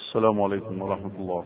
السلام عليكم ورحمة الله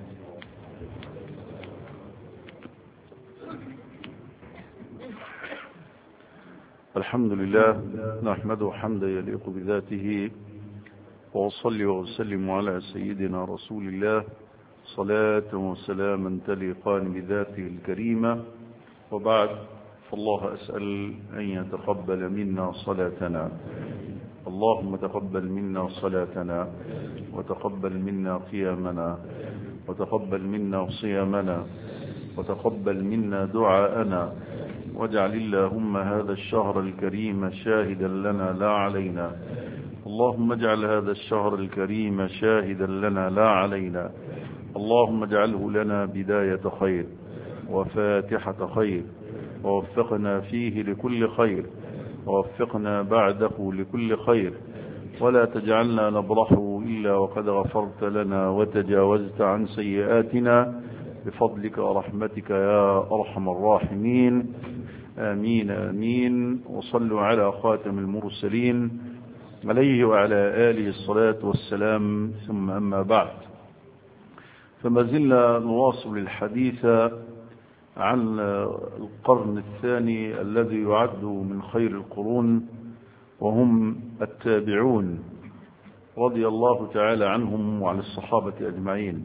الحمد لله نحمده حمدا يليق بذاته وأصلي وأسلم على سيدنا رسول الله صلاة وسلاما تليقان بذاته الكريمة وبعد فالله أسأل أن يتقبل منا صلاتنا اللهم تقبل منا صلاتنا وتقبل منا قيامنا وتقبل منا صيامنا وتقبل منا دعاءنا واجعل اللهم هذا الشهر الكريم شاهدا لنا لا علينا اللهم اجعل هذا الشهر الكريم شاهدا لنا لا علينا اللهم اجعله لنا بداية خير وفاتحة خير ووفقنا فيه لكل خير ووفقنا بعده لكل خير ولا تجعلنا نبرحه إلا وقد غفرت لنا وتجاوزت عن سيئاتنا بفضلك ورحمتك يا أرحم الراحمين آمين آمين وصلوا على خاتم المرسلين عليه وعلى آله الصلاة والسلام ثم أما بعد فما زلنا نواصل الحديث عن القرن الثاني الذي يعد من خير القرون وهم التابعون رضي الله تعالى عنهم وعن الصحابة أجمعين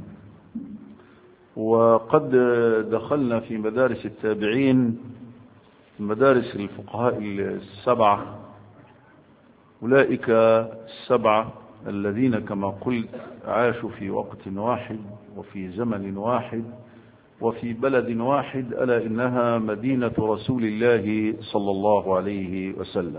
وقد دخلنا في مدارس التابعين مدارس الفقهاء السبعة أولئك السبعة الذين كما قلت عاشوا في وقت واحد وفي زمن واحد وفي بلد واحد ألا إنها مدينة رسول الله صلى الله عليه وسلم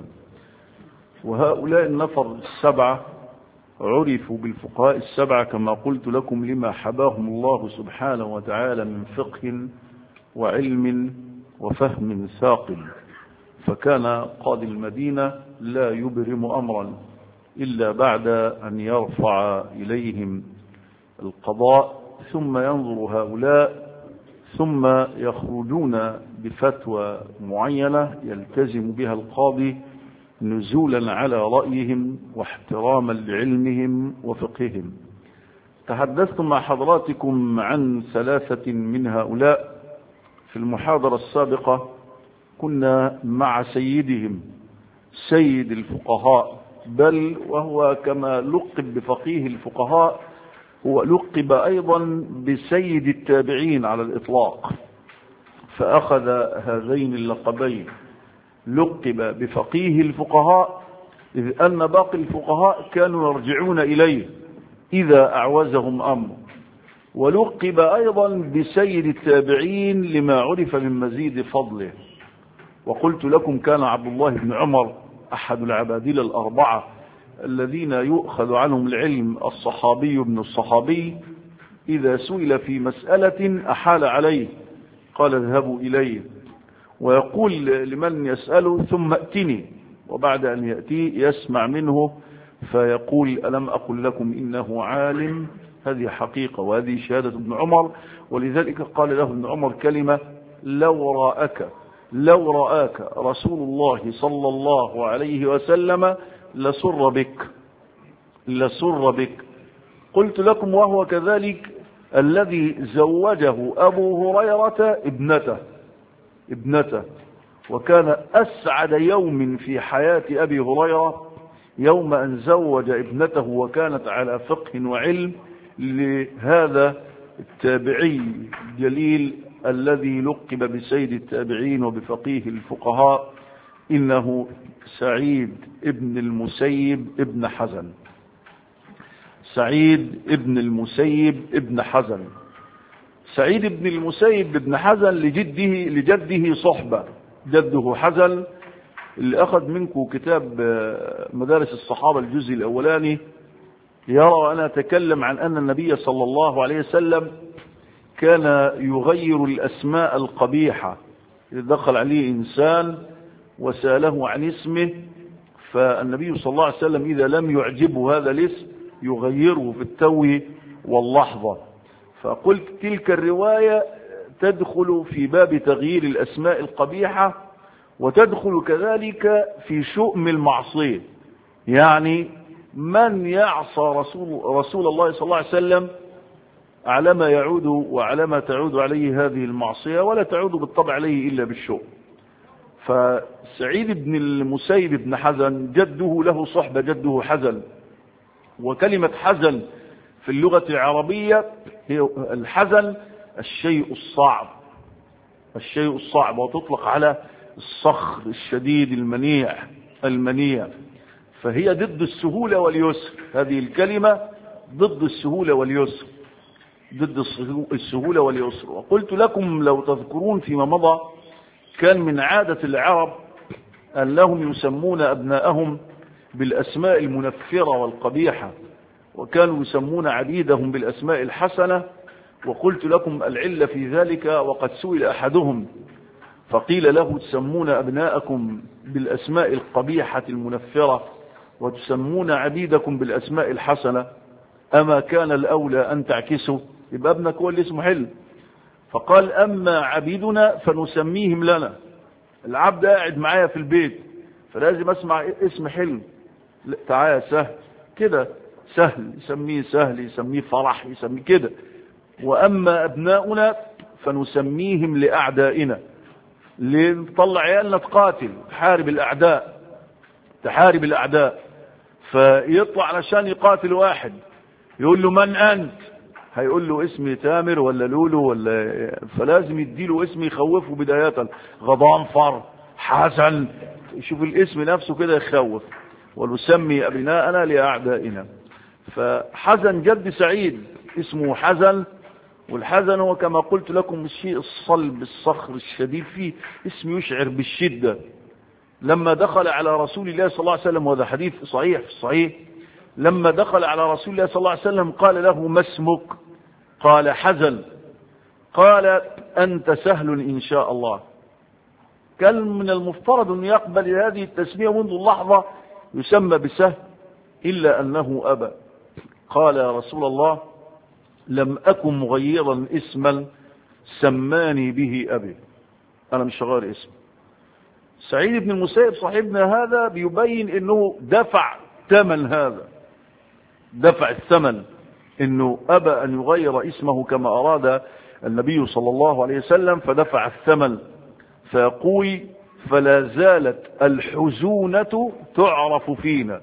وهؤلاء النفر السبعة عرفوا بالفقهاء السبعة كما قلت لكم لما حباهم الله سبحانه وتعالى من فقه وعلم وفهم ثاقب فكان قاضي المدينة لا يبرم أمرا إلا بعد أن يرفع إليهم القضاء ثم ينظر هؤلاء ثم يخرجون بفتوى معينة يلتزم بها القاضي نزولا على رأيهم واحتراما لعلمهم وفقههم تحدثت مع حضراتكم عن ثلاثة من هؤلاء في المحاضرة السابقة كنا مع سيدهم سيد الفقهاء بل وهو كما لقب بفقيه الفقهاء هو لقب أيضا بسيد التابعين على الإطلاق فأخذ هذين اللقبين لقب بفقيه الفقهاء إذ أن باقي الفقهاء كانوا يرجعون إليه إذا أعوزهم أمر ولقب أيضا بسيد التابعين لما عرف من مزيد فضله وقلت لكم كان عبد الله بن عمر أحد العبادلة الأربعة الذين يؤخذ عنهم العلم الصحابي ابن الصحابي إذا سئل في مسألة أحال عليه قال اذهبوا إليه ويقول لمن يسأله ثم ائتني وبعد أن يأتي يسمع منه فيقول ألم أقل لكم إنه عالم هذه حقيقة وهذه شهادة ابن عمر ولذلك قال له ابن عمر كلمة لو رأك لو رآك رسول الله صلى الله عليه وسلم لسر بك لسر بك قلت لكم وهو كذلك الذي زوجه أبو هريرة ابنته ابنته وكان أسعد يوم في حياة أبي هريرة يوم أن زوج ابنته وكانت على فقه وعلم لهذا التابعي الجليل الذي لقب بسيد التابعين وبفقيه الفقهاء إنه سعيد ابن المسيب ابن حزن سعيد ابن المسيب ابن حزن سعيد ابن المسيب ابن حزن لجده لجده صحبة جده حزن اللي أخذ منكم كتاب مدارس الصحابة الجزء الأولاني يرى أنا أتكلم عن أن النبي صلى الله عليه وسلم كان يغير الأسماء القبيحة إذا دخل عليه إنسان وسأله عن اسمه فالنبي صلى الله عليه وسلم إذا لم يعجبه هذا الاسم يغيره في التو واللحظة فقلت تلك الرواية تدخل في باب تغيير الأسماء القبيحة وتدخل كذلك في شؤم المعصية يعني من يعصى رسول, رسول الله صلى الله عليه وسلم على ما يعود وعلى ما تعود عليه هذه المعصية ولا تعود بالطبع عليه إلا بالشوق فسعيد بن المسيب بن حزن جده له صحبة جده حزن وكلمة حزن في اللغة العربية هي الحزن الشيء الصعب الشيء الصعب وتطلق على الصخر الشديد المنيع المنيع فهي ضد السهولة واليسر هذه الكلمة ضد السهولة واليسر ضد السهولة واليسر وقلت لكم لو تذكرون فيما مضى كان من عادة العرب أنهم يسمون أبناءهم بالأسماء المنفرة والقبيحة وكانوا يسمون عبيدهم بالأسماء الحسنة وقلت لكم العلة في ذلك وقد سئل أحدهم فقيل له تسمون أبناءكم بالأسماء القبيحة المنفرة وتسمون عبيدكم بالأسماء الحسنة أما كان الأولى أن تعكسوا يبقى ابنك هو اللي اسمه حلم فقال أما عبيدنا فنسميهم لنا العبد قاعد معايا في البيت فلازم أسمع اسم حلم تعالى سهل كده سهل يسميه سهل يسميه فرح يسميه كده وأما أبناؤنا فنسميهم لأعدائنا لنطلع عيالنا تقاتل تحارب الأعداء تحارب الأعداء فيطلع علشان يقاتل واحد يقول له من أنت هيقول له اسمي تامر ولا لولو ولا فلازم يديله اسم يخوفه بداية غضانفر حسن شوف الاسم نفسه كده يخوف ونسمي أبناءنا لأعدائنا فحزن جد سعيد اسمه حزن والحزن هو كما قلت لكم الشيء الصلب الصخر الشديد فيه اسم يشعر بالشدة لما دخل على رسول الله صلى الله عليه وسلم وهذا حديث صحيح في الصحيح لما دخل على رسول الله صلى الله عليه وسلم قال له ما اسمك قال حزن قال أنت سهل إن شاء الله كان من المفترض أن يقبل هذه التسمية منذ اللحظة يسمى بسهل إلا أنه أبى قال يا رسول الله لم أكن مغيرا اسما سماني به أبي أنا مش غير اسم سعيد بن المسيب صاحبنا هذا بيبين أنه دفع ثمن هذا دفع الثمن أنه أبى أن يغير اسمه كما أراد النبي صلى الله عليه وسلم فدفع الثمن فيقول فلا زالت الحزونة تعرف فينا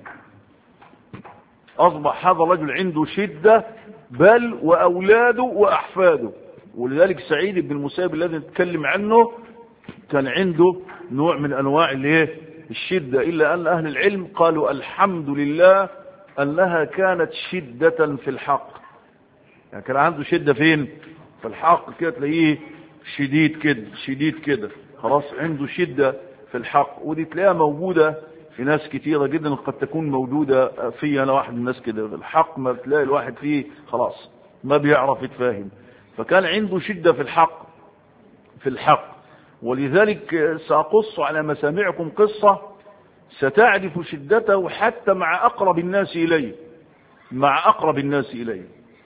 أصبح هذا الرجل عنده شدة بل وأولاده وأحفاده ولذلك سعيد بن المسيب الذي نتكلم عنه كان عنده نوع من أنواع الايه الشدة إلا أن أهل العلم قالوا الحمد لله أنها كانت شدة في الحق يعني كان عنده شدة فين في الحق كده تلاقيه شديد كده شديد كده خلاص عنده شدة في الحق ودي تلاقيها موجودة في ناس كتيرة جدا قد تكون موجودة في أنا واحد من الناس كده الحق ما بتلاقي الواحد فيه خلاص ما بيعرف يتفاهم فكان عنده شدة في الحق في الحق ولذلك سأقص على مسامعكم قصة ستعرف شدته حتى مع أقرب الناس إليه مع أقرب الناس إليه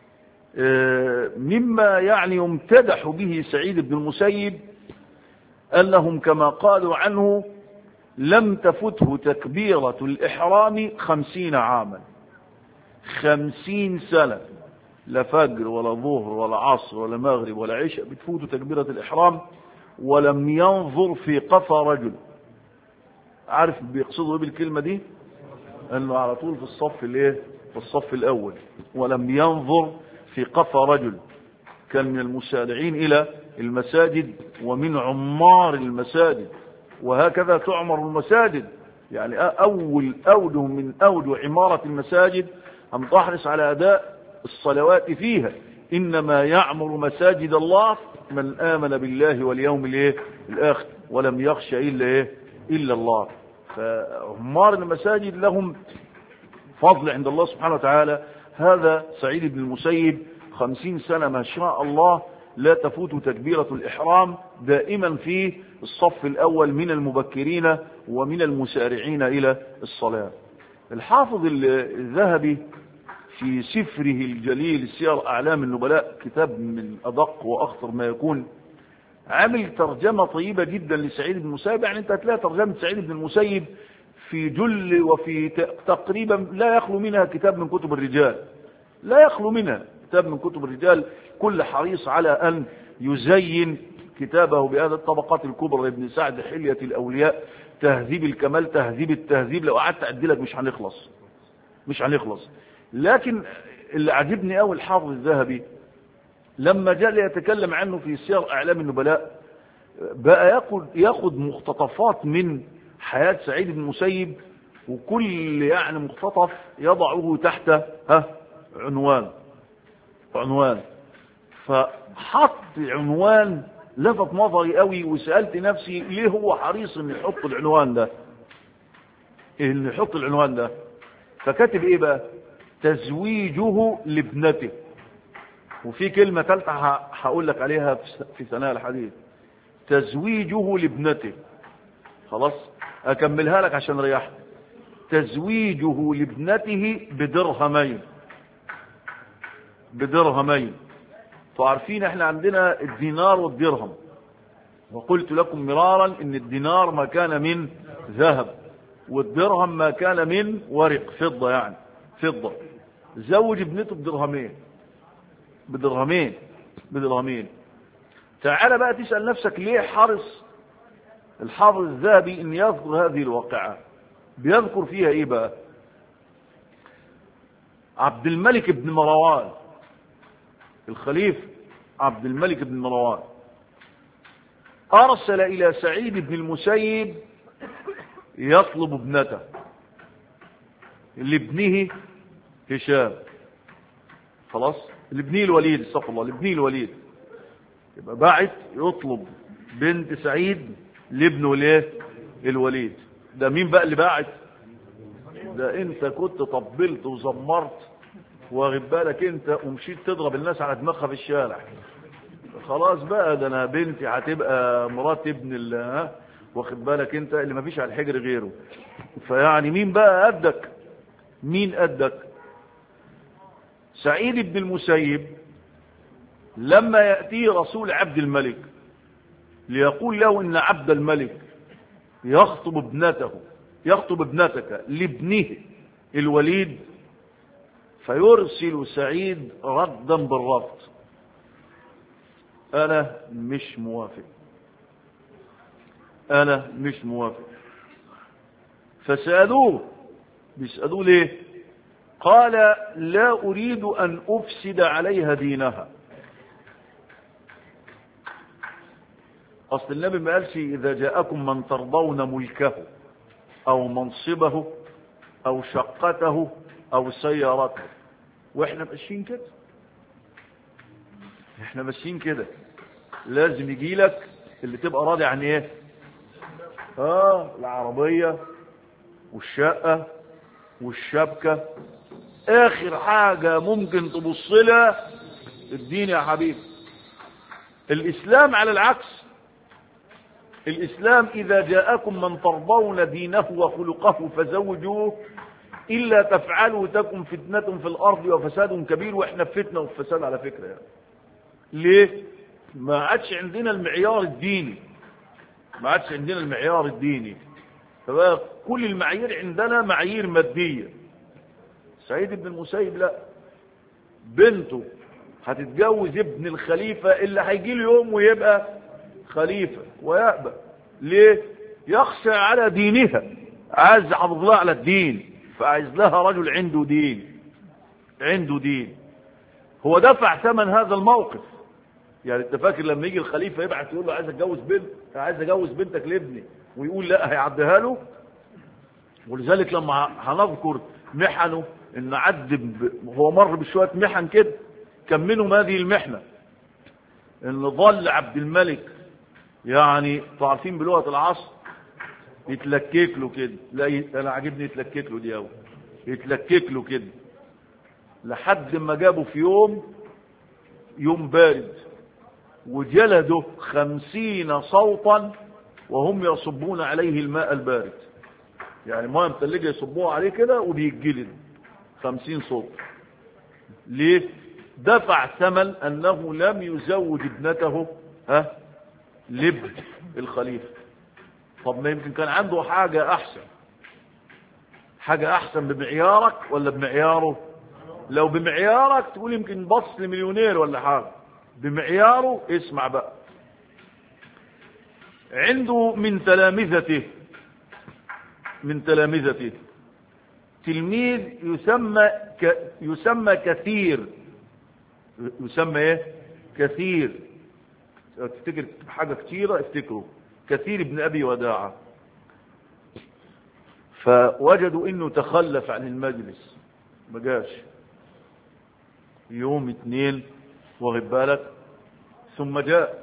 مما يعني يمتدح به سعيد بن المسيب أنهم كما قالوا عنه لم تفته تكبيرة الإحرام خمسين عاما خمسين سنة لا فجر ولا ظهر ولا عصر ولا مغرب ولا عشاء بتفوته تكبيرة الإحرام ولم ينظر في قفا رجل عارف بيقصدوا ايه بالكلمة دي انه على طول في الصف الايه في الصف الاول ولم ينظر في قفا رجل كان من المسارعين الى المساجد ومن عمار المساجد وهكذا تعمر المساجد يعني اول اوجه من اوجه عمارة المساجد ان تحرص على اداء الصلوات فيها انما يعمر مساجد الله من امن بالله واليوم الايه الاخر ولم يخش الا ايه الا الله فعمار المساجد لهم فضل عند الله سبحانه وتعالى هذا سعيد بن المسيب خمسين سنة ما شاء الله لا تفوت تكبيرة الإحرام دائما في الصف الأول من المبكرين ومن المسارعين إلى الصلاة الحافظ الذهبي في سفره الجليل سير أعلام النبلاء كتاب من أدق وأخطر ما يكون عامل ترجمة طيبة جدا لسعيد بن المسيب يعني انت هتلاقي ترجمة سعيد بن المسيب في جل وفي تقريبا لا يخلو منها كتاب من كتب الرجال لا يخلو منها كتاب من كتب الرجال كل حريص على أن يزين كتابه بهذا الطبقات الكبرى لابن سعد حلية الأولياء تهذيب الكمال تهذيب التهذيب لو قعدت أعدلك مش هنخلص مش هنخلص لكن اللي عجبني قوي الحافظ الذهبي لما جاء ليتكلم عنه في سير أعلام النبلاء بقى ياخد ياخد مقتطفات من حياة سعيد بن المسيب وكل يعني مقتطف يضعه تحت ها عنوان عنوان فحط عنوان لفت نظري قوي وسألت نفسي ليه هو حريص ان يحط العنوان ده ان يحط العنوان ده فكاتب ايه بقى تزويجه لابنته وفي كلمة ثالثة هقول لك عليها في ثناء الحديث تزويجه لابنته خلاص اكملها لك عشان ريحت تزويجه لابنته بدرهمين بدرهمين فعارفين احنا عندنا الدينار والدرهم وقلت لكم مرارا ان الدينار ما كان من ذهب والدرهم ما كان من ورق فضة يعني فضة زوج ابنته بدرهمين بدرهمين بدرهمين تعال بقى تسأل نفسك ليه حرص الحافظ الذهبي ان يذكر هذه الواقعة بيذكر فيها ايه بقى عبد الملك بن مروان الخليفة عبد الملك بن مروان أرسل إلى سعيد بن المسيب يطلب ابنته لابنه هشام خلاص لابنه الوليد استغفر الله لابنه الوليد يبقى باعت يطلب بنت سعيد لابنه ليه الوليد ده مين بقى اللي باعت ده انت كنت طبلت وزمرت واخد بالك انت ومشيت تضرب الناس على دماغها في الشارع خلاص بقى ده انا بنتي هتبقى مرات ابن ال ها واخد بالك انت اللي ما فيش على الحجر غيره فيعني مين بقى قدك مين قدك سعيد بن المسيب لما يأتي رسول عبد الملك ليقول له ان عبد الملك يخطب ابنته يخطب ابنتك لابنه الوليد فيرسل سعيد ردا بالرفض انا مش موافق انا مش موافق فسألوه بيسألوه ليه قال لا اريد ان افسد عليها دينها اصل النبي ما قالش اذا جاءكم من ترضون ملكه او منصبه او شقته او سيارته واحنا ماشيين كده احنا ماشيين كده لازم يجي لك اللي تبقى راضي عن ايه اه العربية والشقة والشبكة اخر حاجة ممكن تبص لها الدين يا حبيبي الاسلام على العكس الاسلام اذا جاءكم من ترضون دينه وخلقه فزوجوه إلا تفعلوا تكن فتنة في الأرض وفساد كبير وإحنا في فتنة وفي فساد على فكرة يعني. ليه؟ ما عادش عندنا المعيار الديني ما عادش عندنا المعيار الديني فبقى كل المعايير عندنا معايير مادية سعيد بن المسيب لا بنته هتتجوز ابن الخليفة اللي هيجي له يوم ويبقى خليفة ويأبى ليه؟ يخشى على دينها عايز يحافظ لها على الدين فعايز لها رجل عنده دين عنده دين هو دفع ثمن هذا الموقف يعني انت فاكر لما يجي الخليفه يبعث يقول له عايز اتجوز بنت عايز اتجوز بنتك لابني ويقول لا هيعديها له ولذلك لما هنذكر محنه ان عد ب... هو مر بشويه محن كده كان منهم هذه المحنه ان ظل عبد الملك يعني عارفين بلغه العصر يتلكك له كده لا ي... انا عاجبني يتلكك له دي قوي يتلكك له كده لحد ما جابه في يوم يوم بارد وجلده خمسين صوتا وهم يصبون عليه الماء البارد يعني ماء متلجة يصبوها عليه كده وبيتجلد خمسين صوت ليه دفع ثمن انه لم يزوج ابنته ها لابن الخليفه طب ما يمكن كان عنده حاجة أحسن حاجة أحسن بمعيارك ولا بمعياره لو بمعيارك تقول يمكن بص لمليونير ولا حاجة بمعياره اسمع بقى عنده من تلامذته من تلامذته تلميذ يسمى ك... يسمى كثير يسمى ايه كثير تفتكر حاجة كثيرة افتكروا كثير ابن ابي وداعة فوجدوا انه تخلف عن المجلس ما جاش يوم اتنين واخد بالك ثم جاء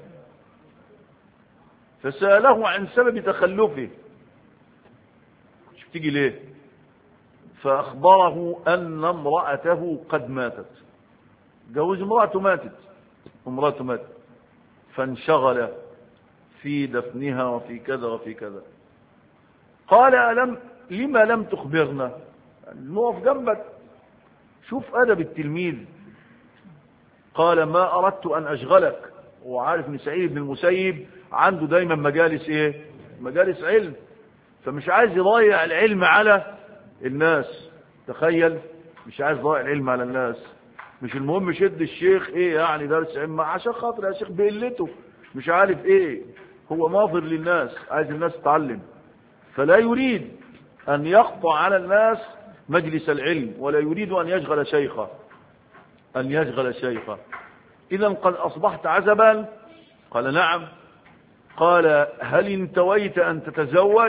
فسأله عن سبب تخلفه شوف تيجي ليه فأخبره أن امرأته قد ماتت جوز امرأته ماتت امرأته ماتت فانشغل في دفنها وفي كذا وفي كذا قال ألم لما لم تخبرنا نقف جنبك شوف أدب التلميذ قال ما أردت أن أشغلك وعارف ان سعيد بن المسيب عنده دايما مجالس ايه مجالس علم فمش عايز يضيع العلم على الناس تخيل مش عايز يضيع العلم على الناس مش المهم شد الشيخ ايه يعني درس علم عشان خاطر يا شيخ بقلته مش عارف ايه هو ناظر للناس عايز الناس تتعلم فلا يريد ان يقطع على الناس مجلس العلم ولا يريد ان يشغل شيخه ان يشغل شيخه اذا قد اصبحت عزبا قال نعم قال هل انتويت ان تتزوج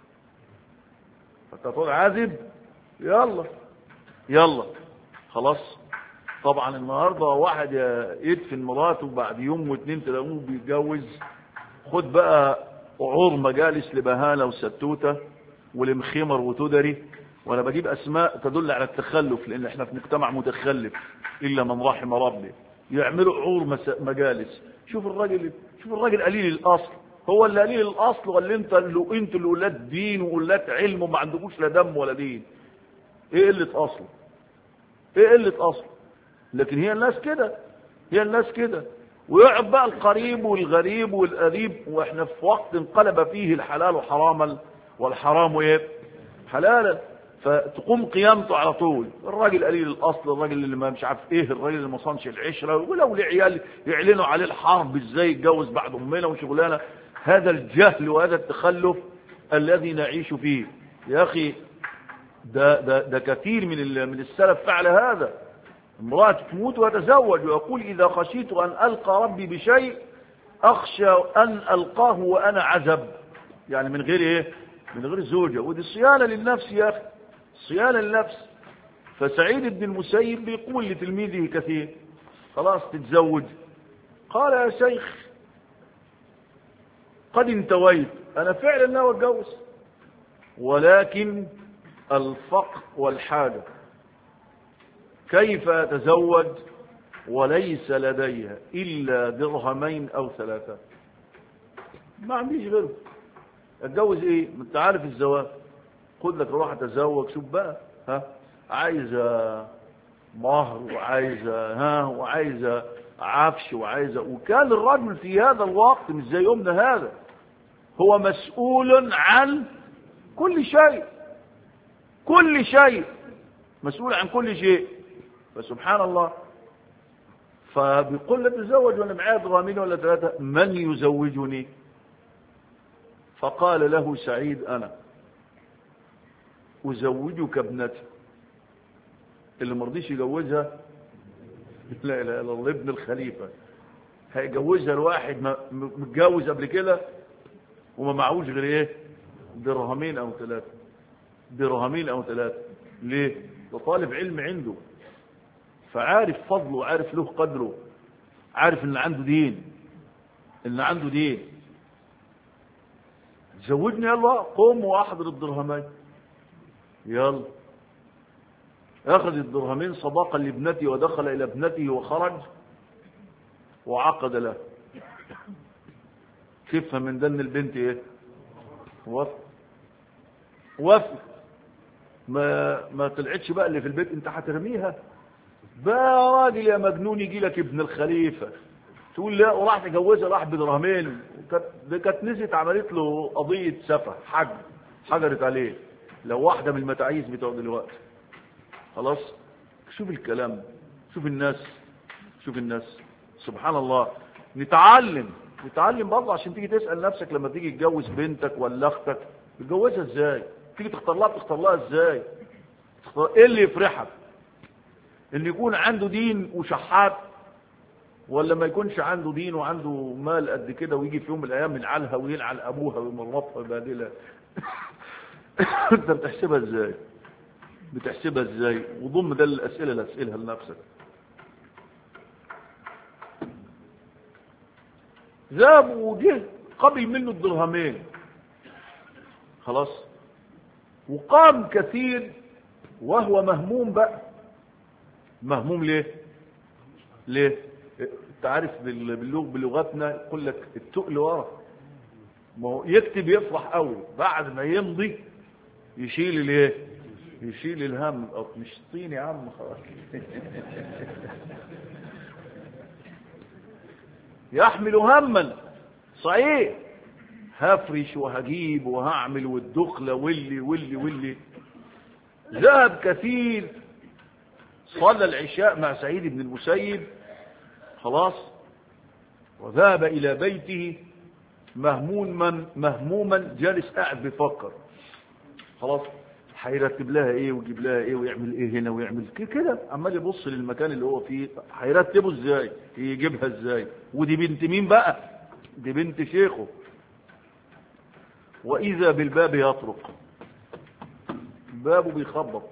فتقول عازب يلا يلا خلاص طبعا النهاردة واحد يدفن مراته بعد يوم واثنين تلاقوه بيتجوز خد بقى عور مجالس لبهانة وستوتة ولمخيمر وتدري وانا بجيب اسماء تدل على التخلف لان احنا في مجتمع متخلف الا من رحم ربي يعملوا عور مجالس شوف الراجل شوف الراجل قليل الاصل هو اللي قليل الاصل ولا انت اللي انتوا اللي ولاد دين وولاد علم وما عندكوش لا دم ولا دين ايه قله اصل ايه قله اصل لكن هي الناس كده هي الناس كده ويقعد بقى القريب والغريب والقريب واحنا في وقت انقلب فيه الحلال حراما والحرام ايه حلالا فتقوم قيامته على طول الراجل قليل الاصل الراجل اللي ما مش عارف ايه الراجل اللي ما صانش العشره ولو ليه عيال يعلنوا عليه الحرب ازاي يتجوز بعد امنا وشغلانه هذا الجهل وهذا التخلف الذي نعيش فيه يا اخي ده ده ده كثير من من السلف فعل هذا امرأة تموت وتزوج ويقول إذا خشيت أن ألقى ربي بشيء أخشى أن ألقاه وأنا عزب يعني من غير إيه من غير زوجة ودي صيانة للنفس يا أخي صيانة للنفس فسعيد بن المسيب بيقول لتلميذه كثير خلاص تتزوج قال يا شيخ قد انتويت أنا فعلا ناوي أتجوز ولكن الفقر والحاجة كيف أتزوج وليس لديها إلا درهمين أو ثلاثة ما عنديش غيره اتجوز ايه انت عارف الزواج خد لك روح اتزوج شوف بقى ها عايزه مهر وعايزه ها وعايزه عفش وعايزه وكان الرجل في هذا الوقت مش زي يومنا هذا هو مسؤول عن كل شيء كل شيء مسؤول عن كل شيء فسبحان الله فبيقول له تزوج وانا معايا درامين ولا ثلاثه من يزوجني فقال له سعيد انا ازوجك ابنتي اللي مرضيش يجوزها لا اله الا الله ابن الخليفه هيجوزها لواحد متجوز قبل كده وما معهوش غير ايه درهمين او ثلاثه درهمين او ثلاثه ليه ده طالب علم عنده فعارف فضله وعارف له قدره عارف ان عنده دين ان عنده دين زوجني يلا قوم واحضر الدرهمين يلا اخذ الدرهمين صداقا لابنتي ودخل الى ابنته وخرج وعقد له كيف من دن البنت ايه وافق وافق ما ما طلعتش بقى اللي في البيت انت هترميها بقى يا راجل يا مجنون يجي لك ابن الخليفه تقول لا وراح تجوزها راح بدرهمين دي كانت نسيت عملت له قضيه سفه حج حجرت عليه لو واحده من المتاعيس بتوع دلوقتي خلاص شوف الكلام شوف الناس شوف الناس سبحان الله نتعلم نتعلم برضه عشان تيجي تسأل نفسك لما تيجي تتجوز بنتك ولا اختك تتجوزها ازاي تيجي تختار لها تختار لها ازاي تختار ايه اللي يفرحك ان يكون عنده دين وشحات ولا ما يكونش عنده دين وعنده مال قد كده ويجي في يوم من الايام ينعلها وينعل ابوها ويمرطها ويبهدلها انت بتحسبها ازاي بتحسبها ازاي وضم ده الاسئله اللي هتسالها لنفسك ذهب وجه قبل منه الدرهمين خلاص وقام كثير وهو مهموم بقى مهموم ليه ليه انت عارف باللغ بلغتنا يقول لك التقل ورا ما هو يكتب يفرح قوي بعد ما يمضي يشيل الايه يشيل الهم مش طين يا عم خلاص يحمل هما صحيح هفرش وهجيب وهعمل والدخلة واللي واللي واللي ذهب كثير صلى العشاء مع سعيد بن المسيب خلاص وذهب إلى بيته مهموما مهموما جالس قاعد بيفكر خلاص هيرتب لها ايه ويجيب لها ايه ويعمل ايه هنا ويعمل كده عمال يبص للمكان اللي هو فيه هيرتبه ازاي يجيبها ازاي ودي بنت مين بقى دي بنت شيخه واذا بالباب يطرق بابه بيخبط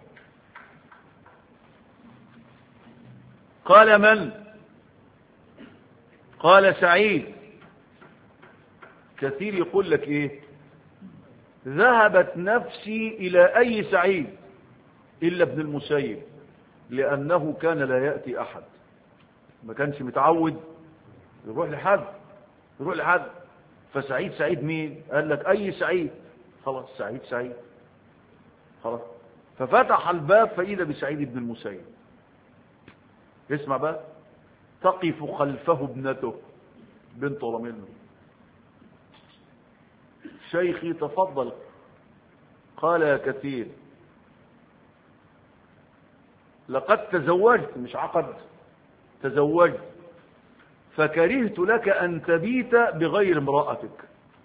قال من قال سعيد كثير يقول لك ايه ذهبت نفسي الى اي سعيد الا ابن المسيب لانه كان لا ياتي احد ما كانش متعود يروح لحد يروح لحد فسعيد سعيد مين قال لك اي سعيد خلاص سعيد سعيد خلاص ففتح الباب فاذا بسعيد بن المسيب اسمع بقى تقف خلفه ابنته بنت منه شيخي تفضل قال يا كثير لقد تزوجت مش عقد تزوجت فكرهت لك أن تبيت بغير امرأتك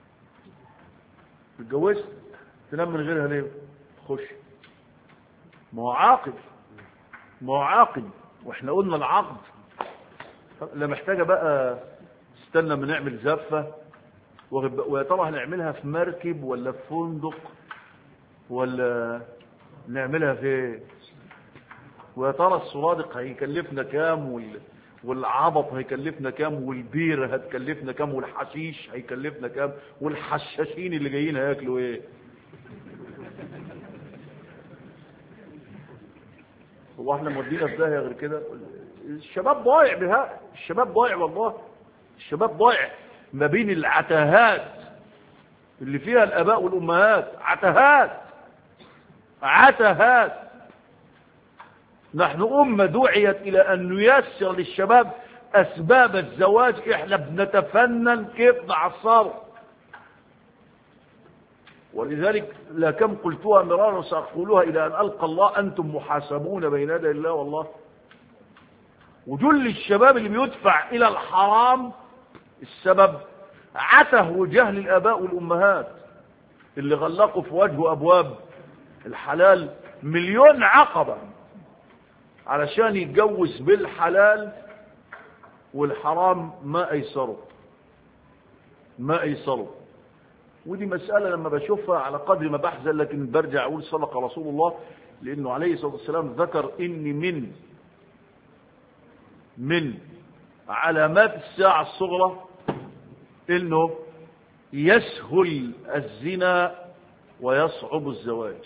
اتجوزت تنام من غيرها ليه خش ما هو عاقد ما هو عاقد واحنا قلنا العقد لا محتاجة بقى استنى ما نعمل زفة ويا ترى هنعملها في مركب ولا في فندق ولا نعملها في ويا ترى السرادق هيكلفنا كام وال... والعبط هيكلفنا كام والبير هتكلفنا كام والحشيش هيكلفنا كام والحشاشين اللي جايين هياكلوا ايه هو احنا مودينا في داهيه غير كده الشباب ضايع بها الشباب ضايع والله الشباب ضايع ما بين العتهات اللي فيها الاباء والامهات عتهات عتهات نحن امه دعيت الى ان نيسر للشباب اسباب الزواج احنا بنتفنن كيف نعصره ولذلك لا كم قلتها مرارا سأقولها إلى أن ألقى الله أنتم محاسبون بين يدي الله والله وجل الشباب اللي بيدفع إلى الحرام السبب عته وجهل الآباء والأمهات اللي غلقوا في وجه أبواب الحلال مليون عقبة علشان يتجوز بالحلال والحرام ما أيسره ما أيسره ودي مسألة لما بشوفها على قدر ما بحزن لكن برجع أقول صدق رسول الله لأنه عليه الصلاة والسلام ذكر إن من من علامات الساعة الصغرى إنه يسهل الزنا ويصعب الزواج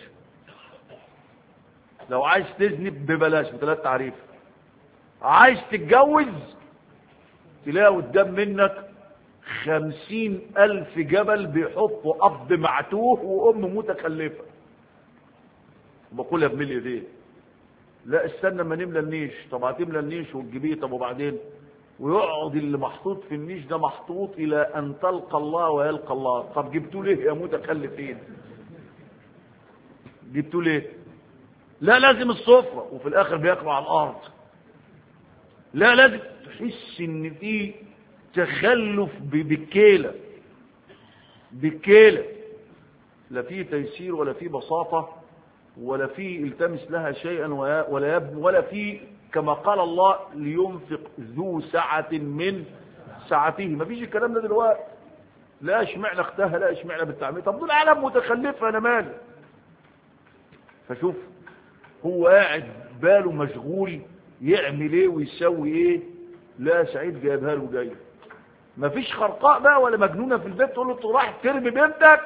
لو عايز تذنب ببلاش بثلاث تعريف عايز تتجوز تلاقي قدام منك خمسين ألف جبل بيحطوا أب معتوه وأم متخلفة بقولها بملء ايديه لا استنى ما نملى النيش طب هتملى النيش وتجيبيه طب وبعدين ويقعد اللي محطوط في النيش ده محطوط الى ان تلقى الله ويلقى الله طب جبتوا ليه يا متخلفين جبتوا ليه لا لازم السفرة وفي الاخر بياكلوا على الارض لا لازم تحس ان في تخلف بالكيلة بالكيلة لا في تيسير ولا في بساطة ولا في التمس لها شيئا ولا يبني ولا في كما قال الله لينفق ذو سعة من سعته ما فيش الكلام ده دلوقتي لا اشمعنى اختها لا اشمعنى بالتعمير طب دول عالم متخلفه انا مالي فشوف هو قاعد باله مشغول يعمل ايه ويسوي ايه لا سعيد جايبها له جاي ما فيش خرقاء بقى ولا مجنونه في البيت تقول له انت رايح ترمي بنتك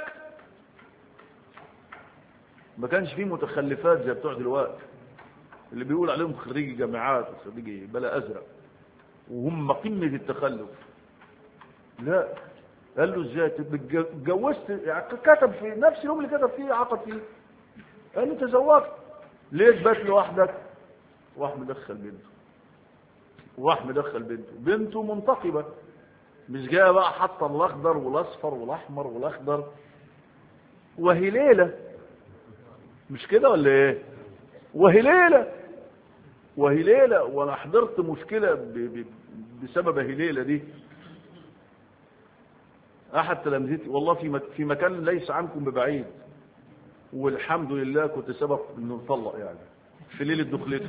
ما كانش فيه متخلفات زي بتوع دلوقتي اللي بيقول عليهم خريجي جامعات خريجي بلا ازرق وهم قمه التخلف لا قال له ازاي اتجوزت يعني كتب في نفس اليوم اللي كتب فيه عقد فيه قال له تزوجت ليش بات لوحدك واحد مدخل بنته واحد مدخل بنته بنته منتقبه مش جايه بقى حاطه الاخضر والاصفر والاحمر والاخضر وهي ليله مش كده ولا ايه وهي ليله وهي ليله وانا حضرت مشكله ب ب بسبب هليله دي احد تلامذتي والله في في مكان ليس عنكم ببعيد والحمد لله كنت سبب انه نطلق يعني في ليله دخلتي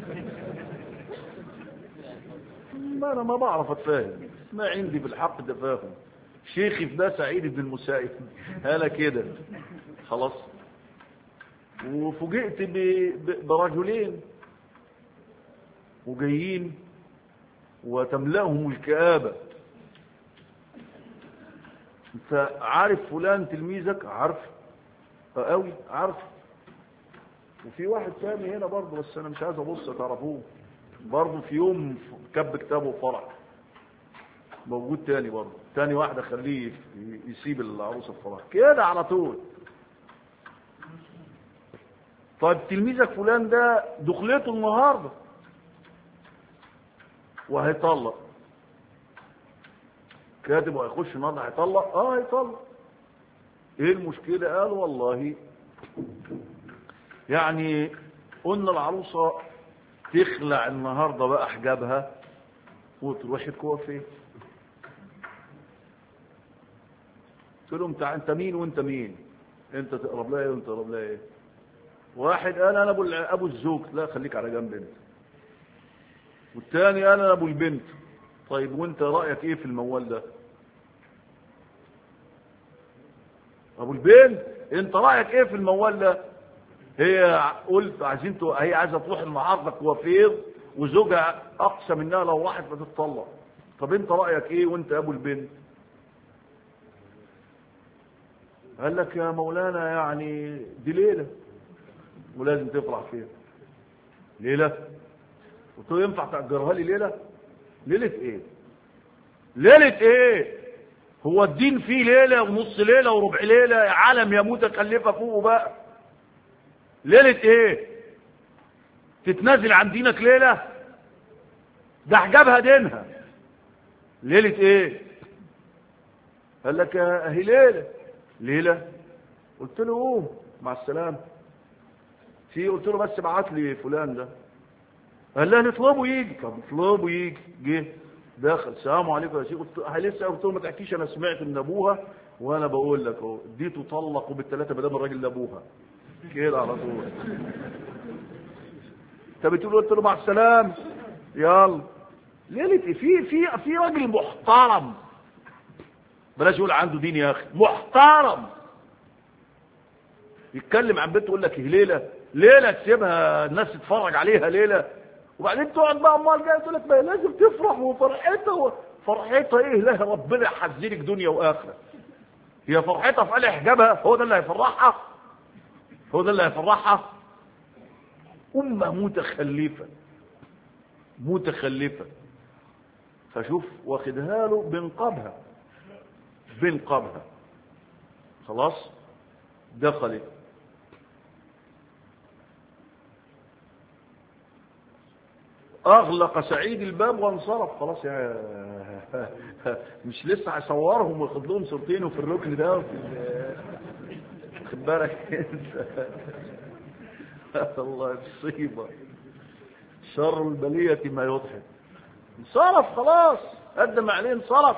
ما انا ما بعرف اتفاهم ما عندي في الحق تفاهم شيخي في ده سعيد بن المسائب انا كده خلاص وفوجئت برجلين وجايين وتملأهم الكآبة انت عارف فلان تلميذك عارف قوي عارف وفي واحد تاني هنا برضه بس انا مش عايز ابص تعرفوه برضه في يوم كب كتابه وفرع موجود تاني برضه تاني واحد اخليه يسيب العروسه الفرح كده على طول طيب تلميذك فلان ده دخلته النهارده وهيطلق كاتب وهيخش النهارده هيطلق اه هيطلق ايه المشكله قال والله يعني قلنا العروسه تخلع النهارده بقى حجابها وتروح الكوافيه قلت لهم انت انت مين وانت مين انت تقرب لها ايه وانت تقرب لها ايه واحد قال انا ابو ابو الزوج لا خليك على جنب انت والتاني قال انا ابو البنت طيب وانت رايك ايه في الموال ده ابو البنت انت رايك ايه في الموال ده هي قلت عايزين هي عايزه تروح النهارده كوافير وزوجها اقسى منها لو راحت فتتطلق طب انت رايك ايه وانت ابو البنت قال لك يا مولانا يعني دي ليله ولازم تفرح فيها ليله قلت له ينفع تاجرها لي ليله ليله ايه ليله ايه هو الدين فيه ليله ونص ليله وربع ليله عالم يا متكلفه فوقه بقى ليله ايه تتنازل عن دينك ليله ده حجابها دينها ليله ايه قال لك اهي ليله ليله قلت له قوم مع السلامه في قلت له بس ابعت لي فلان ده قال لي نطلبه يجي طب نطلبه يجي جه دخل السلام عليكم يا شيخ قلت له لسه قلت له ما تحكيش انا سمعت من ابوها وانا بقول لك اهو دي تطلق بالثلاثه ما دام الراجل ده ابوها كده على طول انت بتقول قلت له مع السلام يلا ليله في في في راجل محترم بلاش يقول عنده دين يا اخي محترم يتكلم عن بنته يقول لك هي ليله ليله تسيبها الناس تتفرج عليها ليله وبعدين تقعد بقى امال جاي تقول لك ما لازم تفرح وفرحتها فرحتها ايه لا ربنا يحزنك دنيا واخره هي فرحتها في قلع حجابها هو ده اللي هيفرحها هو ده اللي هيفرحها امه متخلفه متخلفه فشوف واخدها له بنقابها بنقابها خلاص دخلت اغلق سعيد الباب وانصرف خلاص يا مش لسه هيصورهم وياخد لهم صورتين وفي الركن ده وفي خد بالك الله مصيبة شر البلية ما يضحك انصرف خلاص قدم عليه انصرف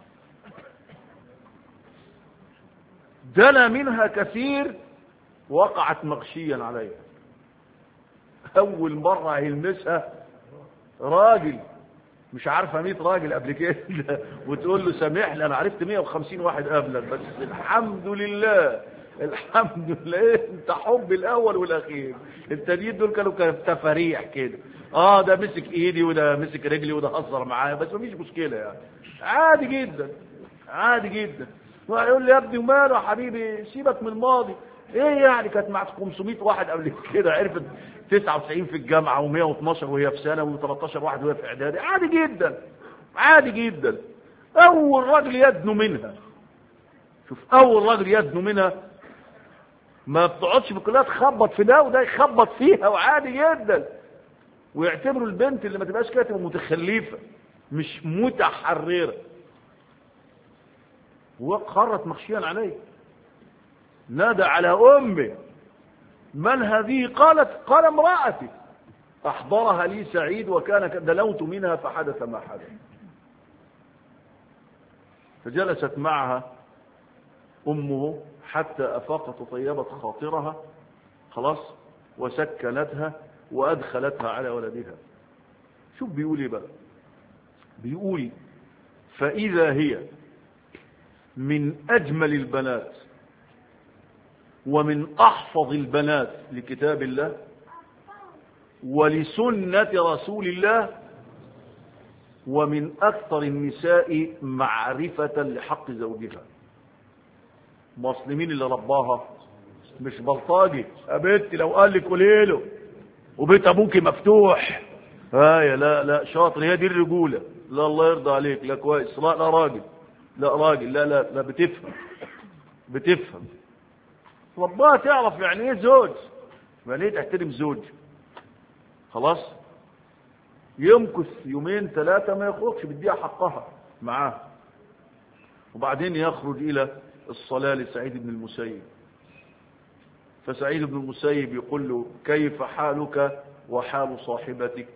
دنا منها كثير وقعت مغشيا عليها اول مرة هيلمسها راجل مش عارفه 100 راجل قبل كده وتقول له سامحني انا عرفت 150 واحد قبلك بس الحمد لله الحمد لله انت حب الاول والاخير التانيين دول كانوا تفاريح كده اه ده مسك ايدي وده مسك رجلي وده هزر معايا بس مفيش مشكله يعني عادي جدا عادي جدا ويقول لي يا ابني وماله يا حبيبي سيبك من الماضي ايه يعني كانت مع 500 واحد قبل كده عرفت 99 في الجامعه و112 وهي في ثانوي و13 واحد وهي في اعدادي عادي جدا عادي جدا اول راجل يدنو منها شوف اول راجل يدنو منها ما بتقعدش في الكليه تخبط في ده وده يخبط فيها وعادي جدا ويعتبروا البنت اللي ما تبقاش كاتبه متخلفه مش متحرره وقرت مخشيا عليه نادى على امه من هذه قالت قال امرأتي احضرها لي سعيد وكان دلوت منها فحدث ما حدث فجلست معها امه حتى افاقت وطيبت خاطرها خلاص وسكنتها وادخلتها على ولدها شوف بيقول ايه بقى بيقول فاذا هي من اجمل البنات ومن احفظ البنات لكتاب الله ولسنة رسول الله ومن اكثر النساء معرفة لحق زوجها مسلمين اللي رباها مش بلطاجي يا بنتي لو قال لك قولي له وبيت ابوكي مفتوح هاي لا لا شاطر هي دي الرجوله لا الله يرضى عليك لا كويس لا لا راجل لا راجل لا لا لا بتفهم بتفهم ربها تعرف يعني ايه زوج يعني ايه تحترم زوج خلاص يمكث يومين ثلاثة ما يخرجش بديها حقها معاه وبعدين يخرج إلى الصلاة لسعيد بن المسيب فسعيد بن المسيب يقول له كيف حالك وحال صاحبتك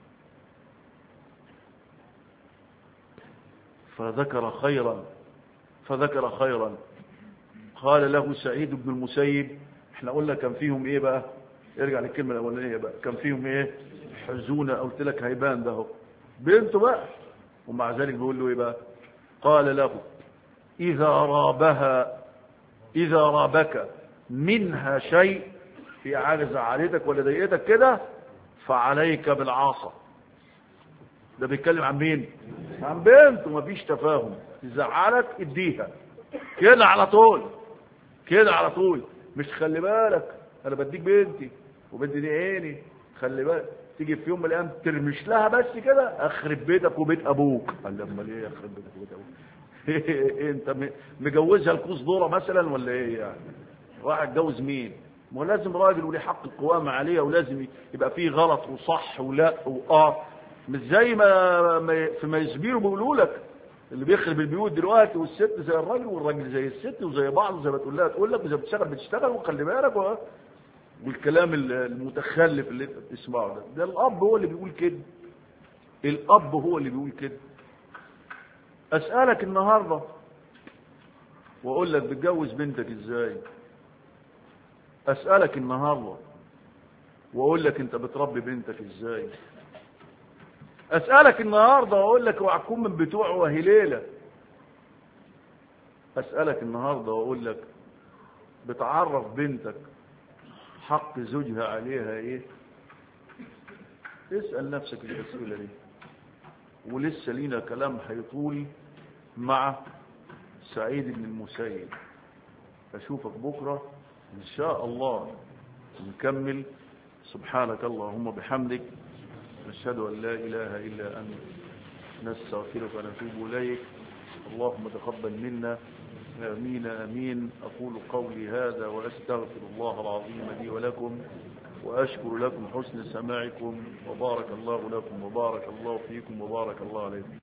فذكر خيرا فذكر خيرا قال له سعيد بن المسيب احنا قلنا كان فيهم ايه بقى ارجع للكلمه الاولانيه بقى كان فيهم ايه حزونه قلت لك هيبان ده بنته بقى ومع ذلك بيقول له ايه بقى قال له اذا رابها اذا رابك منها شيء في حاجه زعلتك ولا ضايقتك كده فعليك بالعصا ده بيتكلم عن مين عن بنت ومفيش تفاهم تزعلك اديها كده على طول كده على طول مش خلي بالك انا بديك بنتي وبنتي دي عيني خلي بالك تيجي في يوم من الايام ترمش لها بس كده اخرب بيتك وبيت ابوك قال لي امال ايه اخرب بيتك وبيت ابوك إيه انت مجوزها الكوز دوره مثلا ولا ايه يعني راح اتجوز مين ما هو لازم راجل وليه حق القوامة عليه ولازم يبقى فيه غلط وصح ولا واه مش زي ما ما في ما يسبيروا بيقولوا لك اللي بيخرب البيوت دلوقتي والست زي الراجل والراجل زي الست وزي بعض زي ما تقول لها تقول لك وزي بتشتغل بتشتغل وخلي بالك و... والكلام المتخلف اللي انت بتسمعه ده ده الاب هو اللي بيقول كده الاب هو اللي بيقول كده اسالك النهارده واقول لك بتجوز بنتك ازاي اسالك النهارده واقول لك انت بتربي بنتك ازاي اسالك النهارده واقول لك اوعى تكون من بتوع وهليله اسالك النهارده واقول لك بتعرف بنتك حق زوجها عليها ايه اسال نفسك الاسئله دي ولسه لينا كلام هيطول مع سعيد بن المسيب اشوفك بكره ان شاء الله نكمل سبحانك اللهم بحمدك نشهد أن لا إله إلا أنت نستغفرك ونتوب إليك اللهم تقبل منا آمين آمين أقول قولي هذا وأستغفر الله العظيم لي ولكم وأشكر لكم حسن سماعكم وبارك الله لكم وبارك الله فيكم وبارك الله عليكم